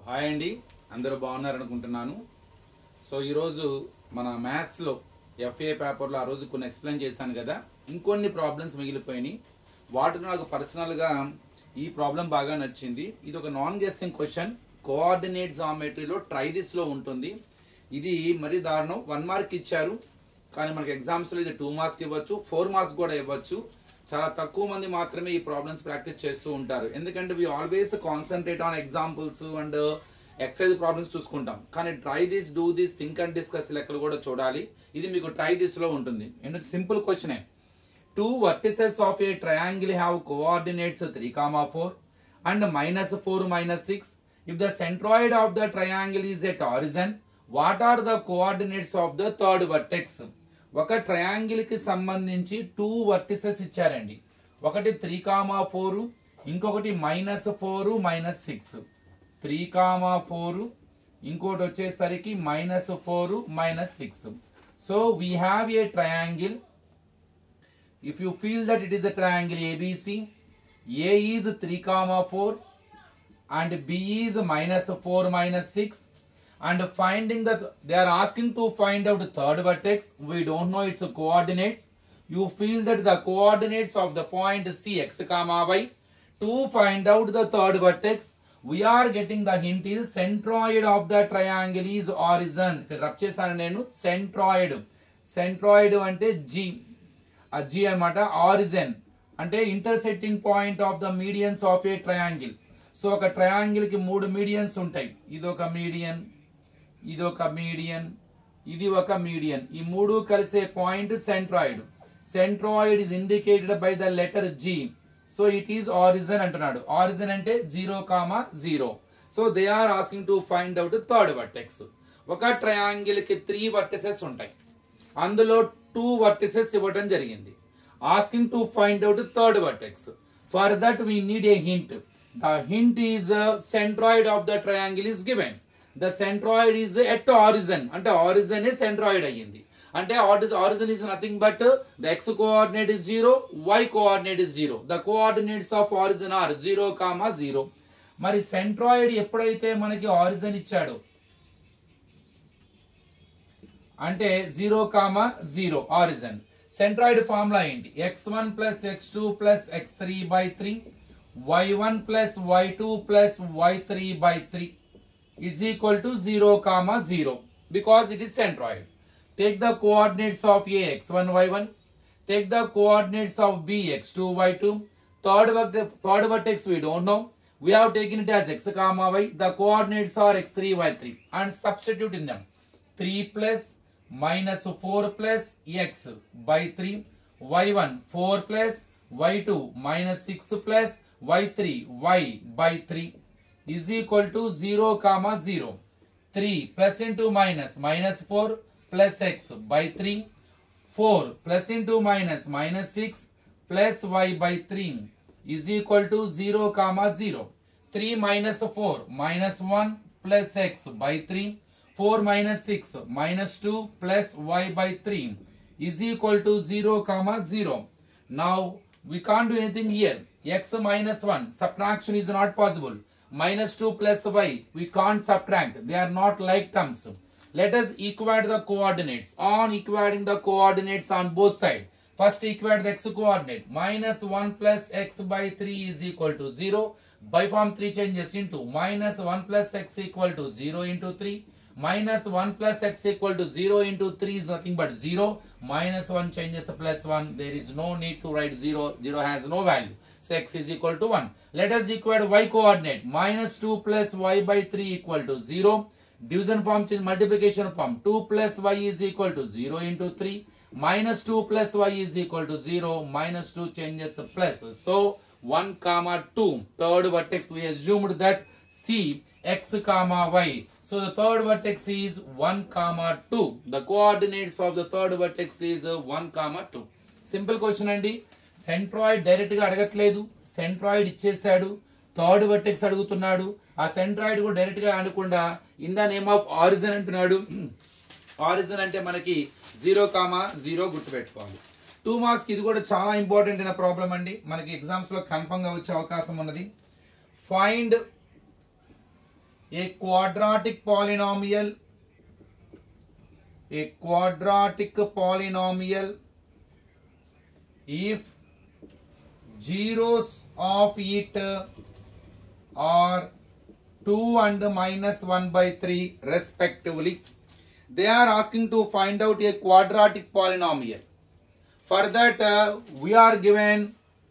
Hi అండి అందరూ బాగున్నారు అనుకుంటున్నాను సో ఈరోజు మన మ్యాథ్స్లో ఎఫ్ఏ పేపర్లో ఆ రోజు కొన్ని ఎక్స్ప్లెయిన్ చేశాను కదా ఇంకొన్ని ప్రాబ్లమ్స్ మిగిలిపోయినాయి వాటిలో నాకు పర్సనల్గా ఈ ప్రాబ్లం బాగా నచ్చింది ఇది ఒక నాన్ గెస్సింగ్ క్వశ్చన్ కోఆర్డినేట్ జామెట్రీలో ట్రైదిస్లో ఉంటుంది ఇది మరీ దారుణం వన్ మార్క్ ఇచ్చారు కానీ మనకి ఎగ్జామ్స్లో ఇది టూ మార్క్స్కి ఇవ్వచ్చు ఫోర్ మార్క్స్ కూడా ఇవ్వచ్చు చాలా తక్కువ మంది మాత్రమే ఈ ప్రాబ్లమ్స్ ప్రాక్టీస్ చేస్తూ ఉంటారు ఎందుకంటే we always concentrate on examples and exercise problems చూసుకుంటాం కానీ try this do this think and discuss లెక్కలు కూడా చూడాలి ఇది మీకు ట్రై దిస్ లో ఉంటుంది ఎందుకంటే సింపుల్ క్వశ్చనే two vertices of a triangle have coordinates three comma four and minus four minus six if the centroid of the triangle is at origin what are the coordinates of the third vertex ఒక triangle కి సంబంధించి two vertices ఇచ్చారండి ఒకటి three comma four ఇంకొకటి minus four minus six three comma four ఇంకోటి వచ్చేసరికి minus four minus six so we have a triangle if you feel that it is a triangle ABC, A is 3 comma 4 and B is minus 4 minus 6 and finding that they are asking to find out the third vertex, we don't know its coordinates. You feel that the coordinates of the point C x comma y to find out the third vertex, we are getting the hint is centroid of the triangle is origin. ఇక్కడ rub చేశాను నేను centroid. centroid అంటే G. ఆ G అనమాట origin అంటే intersecting point of the medians of a triangle so ఒక triangle కి మూడు మీడియన్స్ ఉంటాయి ఇది ఒక మీడియన్ ఇది ఒక మీడియన్ ఇది ఒక మీడియన్ ఈ మూడు కలిసే point centroid centroid is indicated by the letter G so it is origin అంటున్నాడు ఆరిజిన్ అంటే zero comma zero so they are asking to find out third vertex ఒక ట్రయాంగిల్ కి త్రీ వర్టెసెస్ ఉంటాయి అందులో టూ వర్టిసెస్ ఇవ్వడం జరిగింది asking to find out third vertex for that we need a hint the hint is centroid of the triangle is given the centroid is at origin అంటే origin centroid అయ్యింది అంటే origin is nothing but the X coordinate is zero Y coordinate is zero the coordinates of origin are zero comma zero మరి centroid ఎప్పుడైతే మనకి origin ఇచ్చాడో అంటే zero comma zero origin centroid formula ఏంటి X one plus X two plus X three by three Y one plus Y two plus Y three by three is equal to zero comma zero because it is centroid take the coordinates of A X one Y one take the coordinates of B X two Y two third third vertex we don't know we have taken it as x comma y the coordinates are x3 y3 and substitute in them 3 plus minus 4 plus x by 3 y1 4 plus y2 minus 6 plus y3 y by 3 is equal to 0 comma 0 3 plus into minus minus 4 plus x by 3 4 plus into minus minus 6 plus y by 3 is equal to 0 comma 0 3 minus 4 minus 1 plus x by 3 4 minus 6 minus 2 plus y by 3 is equal to 0 comma 0 now we can't do anything here x minus 1 subtraction is not possible minus 2 plus y we can't subtract they are not like terms let us equate the coordinates on equating the coordinates on both sides first equate the x coordinate minus 1 plus x by 3 is equal to 0 by form 3 changes into minus 1 plus x equal to 0 into 3 minus 1 plus x equal to 0 into 3 is nothing but 0 minus 1 changes to plus 1 there is no need to write 0 0 has no value so x is equal to 1 let us equate y coordinate minus 2 plus y by 3 equal to 0 division form change multiplication form 2 plus y is equal to 0 into 3 minus 2 plus y is equal to 0 minus 2 changes to plus so 1 comma 2 third vertex we assumed that c x comma y so the third vertex is 1 comma 2 the coordinates of the third vertex is uh, 1 comma 2 simple question అండి centroid direct గా అడగట్లేదు centroid ఇచ్చేసాడు third vertex అడుగుతున్నాడు ఆ centroid కూడా direct గా అనకుండా in the name of origin అంటున్నాడు ఆరిజిన్ అంటే మనకి జీరో కామా జీరో గుర్తుపెట్టుకోవాలి టూ మార్క్స్ ఇది కూడా చాలా ఇంపార్టెంట్ అయిన ప్రాబ్లం అండి మనకి ఎగ్జామ్స్ లో కన్ఫర్మ్ గా వచ్చే అవకాశం ఉన్నది find a quadratic polynomial a quadratic polynomial if zeros of it are 2 and minus 1 by 3 respectively they are asking to find out a quadratic polynomial for that uh, we are given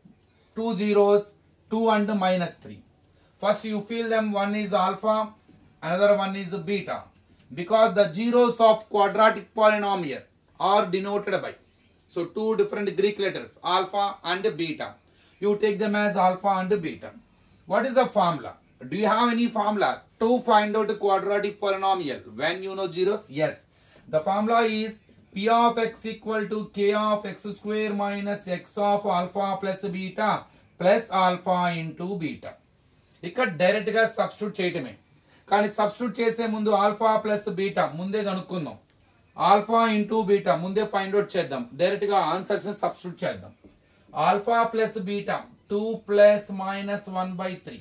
two zeros 2 and minus 3 first you feel them one is alpha another one is beta because the zeros of quadratic polynomial are denoted by so two different greek letters alpha and beta you take them as alpha and beta what is the formula do you have any formula to find out a quadratic polynomial when you know zeros yes the formula is p of x equal to k of x square minus x of alpha plus beta plus alpha into beta ఇక్కడ direct గా substitute చేయటమే కానీ substitute చేసే ముందు alpha plus beta ముందే కనుక్కుందాం alpha into beta ముందే find out చేద్దాం డైరెక్ట్ గా ఆన్సర్స్ సబ్స్టిట్యూట్ చేద్దాం alpha plus beta two plus minus one by three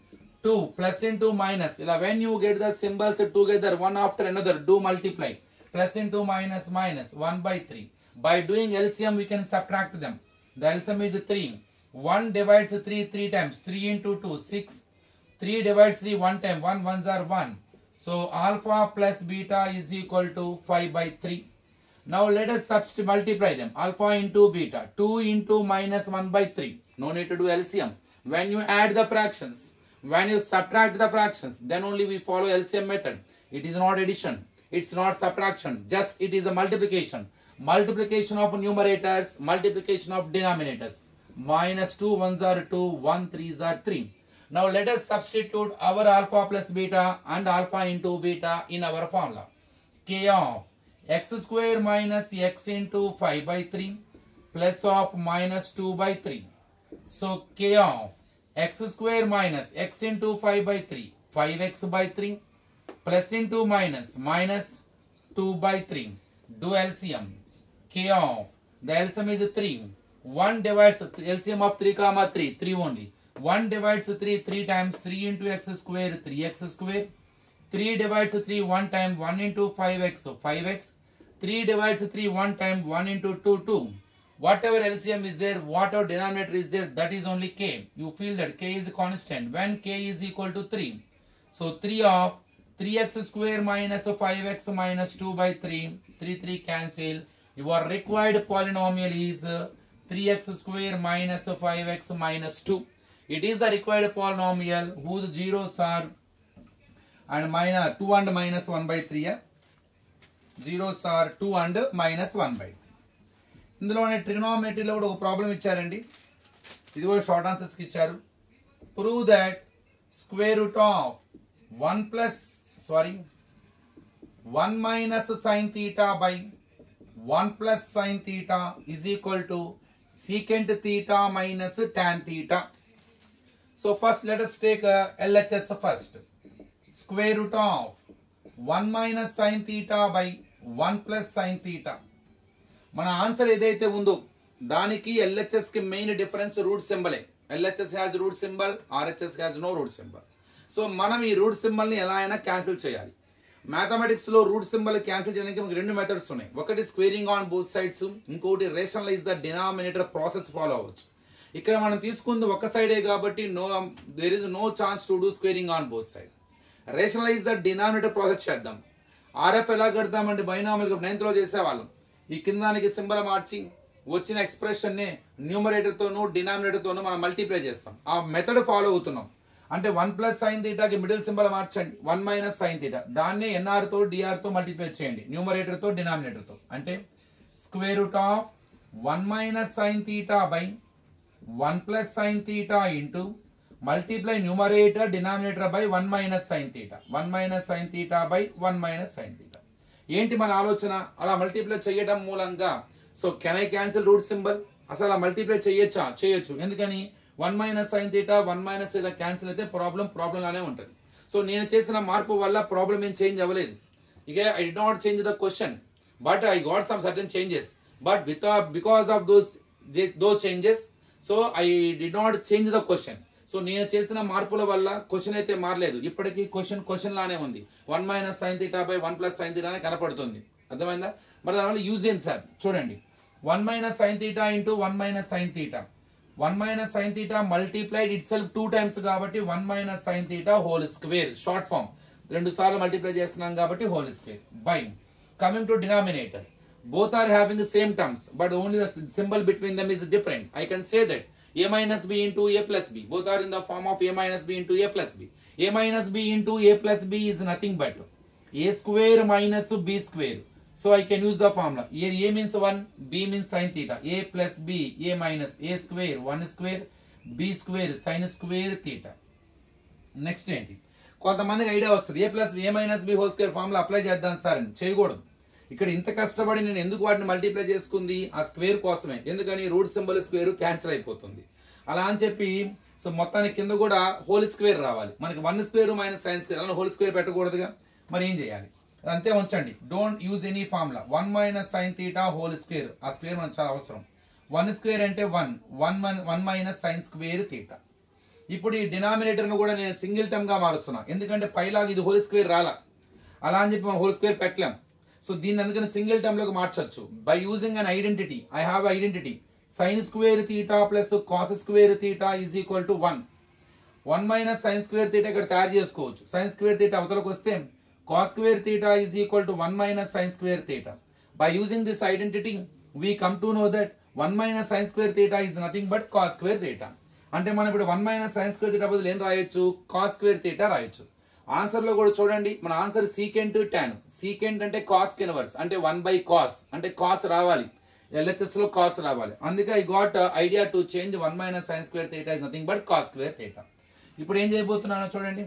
two plus into minus ఇలా when you get the symbols together one after another do multiply plus into minus minus one by three by doing LCM we can subtract them the LCM is three one divides three three times three into two six 3 divides 3 one time 1 ones are 1 so alpha plus beta is equal to 5 by 3 now let us substitute multiply them alpha into beta 2 into minus 1 by 3 no need to do LCM when you add the fractions when you subtract the fractions then only we follow LCM method it is not addition it's not subtraction just it is a multiplication multiplication of numerators multiplication of denominators minus 2 ones are 2 1 threes are 3 now let us substitute our alpha plus beta and alpha into beta in our formula. K of x square minus x into 5 by 3 plus of minus 2 by 3. So K of x square minus x into 5 by 3 5x by 3 plus into minus minus 2 by 3 do LCM K of the LCM is 3 1 divides LCM of 3 comma 3 3 only 1 divides 3 3 times 3 into x square 3x square 3 divides 3 1 time 1 into 5x 5x 3 divides 3 1 time 1 into 2 2 whatever LCM is there whatever denominator is there that is only k you feel that k is constant when k is equal to 3 so 3 of 3x square minus 5x minus 2 by 3 3 3 cancel your required polynomial is uh, 3x square minus 5x minus 2 it is the required polynomial whose zeros are and minus 2 and minus 1 by 3 yeah? zeros are 2 and minus 1 by ఇందులోనే ట్రిగ్నోమెట్రీలో కూడా ఒక problem ఇచ్చారండి ఇది కూడా short ఆన్సర్స్కి ఇచ్చారు prove that square root of one plus sorry one minus sine theta by one plus sine theta is equal to secant theta minus tan theta so first let us take uh, LHS first. Square root of 1 minus sin theta by 1 plus sin theta. మన answer ఏదైతే ఉందో దానికి LHS కి main difference root సింబలే LHS has root symbol RHS has no root symbol so మనం ఈ route symbol ని ఎలా అయినా క్యాన్సిల్ చేయాలి మ్యాథమెటిక్స్ లో రూట్ సింబల్ క్యాన్సిల్ చేయడానికి మనకి రెండు మెథడ్స్ ఉన్నాయి ఒకటి స్క్వేరింగ్ ఆన్ బోత్ సైడ్స్ ఇంకోటి rationalise the denominator process follow అవ్వచ్చు ఇక్కడ మనం తీసుకుంది ఒక సైడే కాబట్టి no there is no chance to do squaring on both side rationalise the denominator process చేద్దాం ఆర్ఎఫ్ ఎలా కడతామంటే బైనామిల్ నైన్త్ లో చేసేవాళ్ళం ఈ కింద దానికి సింబల్ మార్చి వచ్చిన ఎక్స్ప్రెషన్ ని న్యూమరేటర్ తోను డినామినేటర్ తోను మనం మల్టిప్లై చేస్తాం ఆ మెథడ్ ఫాలో అవుతున్నాం అంటే వన్ ప్లస్ సైన్ థీటాకి మిడిల్ సింబల్ మార్చండి వన్ మైనస్ సైన్ థీటా దాన్ని ఎన్ఆర్ తో డిఆర్ తో మల్టిప్లై చేయండి న్యూమరేటర్ తో డినామినేటర్ తో అంటే square root of one minus sine theta by 1 plus sin theta into multiply numerator denominator by 1 minus sin theta 1 minus sin theta by 1 minus sin theta ఏంటి మన ఆలోచన అలా మల్టిప్లై చేయడం మూలంగా so can I cancel root symbol అసలు అలా multiply చేయొచ్చా చేయొచ్చు ఎందుకని one minus sine theta one minus ఇలా క్యాన్సిల్ అయితే ప్రాబ్లం ప్రాబ్లం లానే ఉంటుంది సో నేను చేసిన మార్పు వల్ల ప్రాబ్లం ఏం చేంజ్ అవ్వలేదు ఇక I did not change the question but I got some certain changes but with because of those those changes so I did not change the question so నేను చేసిన మార్పుల వల్ల క్వశ్చన్ అయితే మారలేదు ఇప్పటికీ క్వశ్చన్ క్వశ్చన్ లానే ఉంది one minus sine theta by one plus sine theta కనపడుతుంది అర్థమైందా మరి దానివల్ల యూజ్ ఏంటి సార్ చూడండి one minus sine theta into one minus sine theta one minus sine theta multiplied itself two times కాబట్టి one minus sine theta whole square short form రెండు సార్లు multiply చేస్తున్నాం కాబట్టి whole square by coming to denominator both are having the same terms but only the symbol between them is different i can say that a minus b into a plus b both are in the form of a minus b into a plus b a minus b into a plus b is nothing but a square minus b square so i can use the formula here a means 1 b means sin theta a plus b a minus a square 1 square b square sin square theta next ఏంటి కొంతమందికి idea వస్తుంది A plus A minus B whole square formula apply చేద్దాం sir అని చేయకూడదు ఇక్కడ ఇంత కష్టపడి నేను ఎందుకు వాటిని మల్టిప్లై చేసుకుంది ఆ స్క్వేర్ కోసమే ఎందుకని రూట్ సింబల్ స్క్వేర్ క్యాన్సిల్ అయిపోతుంది అలా అని చెప్పి సో మొత్తానికి కింద కూడా హోల్ స్క్వేర్ రావాలి మనకి one square minus sine square అలా హోల్ స్క్వేర్ పెట్టకూడదుగా మరి ఏం చేయాలి అంతే ఉంచండి don't use any formula one minus sine theta whole square ఆ స్క్వేర్ మనకు చాలా అవసరం వన్ స్క్వేర్ అంటే one one one minus sine square theta ఇప్పుడు ఈ డినామినేటర్ ను కూడా నేను సింగిల్ టర్మ్ గా మారుస్తున్నా ఎందుకంటే పైలాగా ఇది హోల్ స్క్వేర్ రాలా అలా అని చెప్పి మనం హోల్ స్క్వేర్ పెట్టలేం సో దీన్ని అందుకని సింగిల్ టర్మ్ లోకి మార్చొచ్చు by using an identity I have identity sine square theta plus cos square theta is equal to one one minus sine square theta ఇక్కడ తయారు చేసుకోవచ్చు సైన్ స్క్వేర్ తీటా అవతలకు వస్తే cos square theta is equal to one minus sine square theta by using this identity we come to know that one minus sine square theta is nothing but cos square theta అంటే మనం ఇప్పుడు one minus sine square theta బదులు ఏం రాయొచ్చు cos square theta రాయొచ్చు answer లో కూడా చూడండి మన ఆన్సర్ సీకెంట్ టాన్ సీకెంట్ అంటే కాస్ కిన్వర్స్ అంటే వన్ బై కాస్ అంటే కాస్ రావాలి ఎల్హెచ్ఎస్ లో కాస్ రావాలి అందుకే I got idea to change one minus sine square theta is nothing but cos square theta ఇప్పుడు ఏం చేయబోతున్నానో చూడండి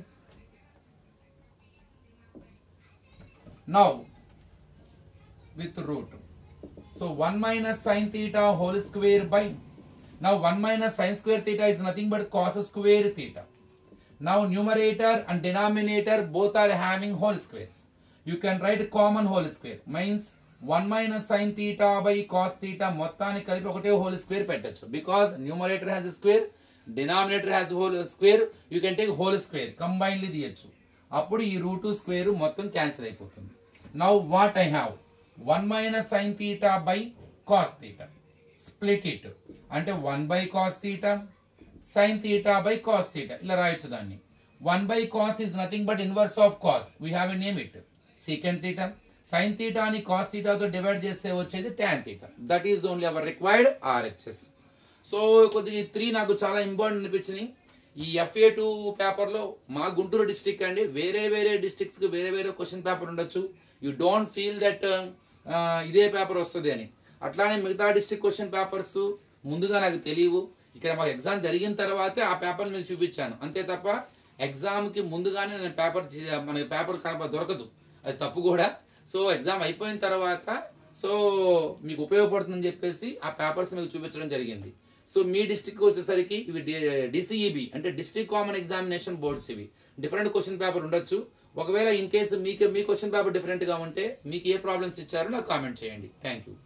now with root so one minus sine theta whole square by now one minus sine square theta is nothing but cos square theta Now numerator and denominator both are having whole squares. You can write common whole square. Means 1 minus sin theta by cos theta మొత్తాన్ని కలిపి ఒకటే whole square పెట్టచ్చు because numerator has square denominator has whole square you can take whole square combinedly తీయచ్చు అప్పుడు ఈ root square మొత్తం cancel అయిపోతుంది now what I have one minus sine theta by cos theta split it అంటే one by cos theta sine theta by cos theta ఇలా రాయొచ్చు దాన్ని one by cos is nothing but inverse of cos we have a name it secant theta sine తీటాని cos తీటాతో divide చేస్తే వచ్చేది tan theta that is only our required RHS so కొద్దిగా three నాకు చాలా ఇంపార్టెంట్ అనిపించినాయి ఈ ఎఫ్ఏ టూ పేపర్లో మా గుంటూరు డిస్టిక్ అండి వేరే వేరే డిస్ట్రిక్ట్స్కి వేరే వేరే క్వశ్చన్ పేపర్ ఉండొచ్చు యూ డోంట్ ఫీల్ దట్ ఇదే పేపర్ వస్తుంది అని అట్లానే మిగతా డిస్ట్రిక్ట్ క్వశ్చన్ పేపర్స్ ముందుగా నాకు తెలియవు ఇక్కడ మాకు ఎగ్జామ్ జరిగిన తర్వాతే ఆ పేపర్ మీకు చూపించాను అంతే తప్ప ఎగ్జామ్కి ముందుగానే నేను పేపర్ మనకి పేపర్ కనప దొరకదు అది తప్పు కూడా సో ఎగ్జామ్ అయిపోయిన తర్వాత సో మీకు ఉపయోగపడుతుందని చెప్పేసి ఆ పేపర్స్ మీకు చూపించడం జరిగింది సో మీ డిస్టిక్ వచ్చేసరికి ఇవి డిసిఈబి అంటే డిస్ట్రిక్ట్ కామన్ ఎగ్జామినేషన్ బోర్డ్స్ ఇవి డిఫరెంట్ క్వశ్చన్ పేపర్ ఉండొచ్చు ఒకవేళ ఇన్ కేసు మీకు మీ క్వశ్చన్ పేపర్ డిఫరెంట్గా ఉంటే మీకు ఏ ప్రాబ్లమ్స్ ఇచ్చారో నాకు కామెంట్ చేయండి థ్యాంక్ యూ